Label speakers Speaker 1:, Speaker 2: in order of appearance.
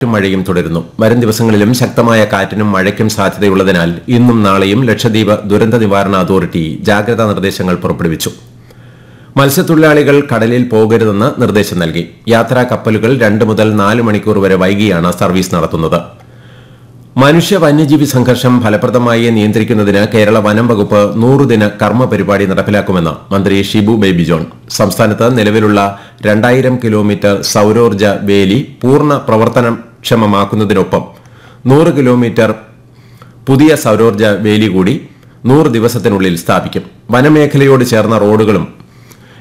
Speaker 1: കാറ്റും മഴയും തുടരുന്നു വരും ദിവസങ്ങളിലും ശക്തമായ കാറ്റിനും മഴയ്ക്കും സാധ്യതയുള്ളതിനാൽ ഇന്നും നാളെയും ലക്ഷദ്വീപ് ദുരന്ത നിവാരണ അതോറിറ്റി ജാഗ്രതാ നിർദ്ദേശങ്ങൾ പുറപ്പെടുവിച്ചു മത്സ്യത്തൊഴിലാളികൾ കടലിൽ പോകരുതെന്ന് നിർദ്ദേശം നൽകി യാത്രാ കപ്പലുകൾ രണ്ട് മുതൽ നാല് മണിക്കൂർ വരെ വൈകിയാണ് സർവീസ് നടത്തുന്നത് മനുഷ്യ വന്യജീവി സംഘർഷം ഫലപ്രദമായി നിയന്ത്രിക്കുന്നതിന് കേരള വനം വകുപ്പ് നൂറുദിന കർമ്മ പരിപാടി നടപ്പിലാക്കുമെന്ന് മന്ത്രി ഷിബു ബേബി ജോൺ സംസ്ഥാനത്ത് നിലവിലുള്ള രണ്ടായിരം കിലോമീറ്റർ സൌരോർജ്ജ വേലി പൂർണ്ണ പ്രവർത്തനക്ഷമമാക്കുന്നതിനൊപ്പം നൂറ് കിലോമീറ്റർ പുതിയ സൌരോർജ്ജ വേലി കൂടി നൂറ് ദിവസത്തിനുള്ളിൽ സ്ഥാപിക്കും വനമേഖലയോട് ചേർന്ന റോഡുകളും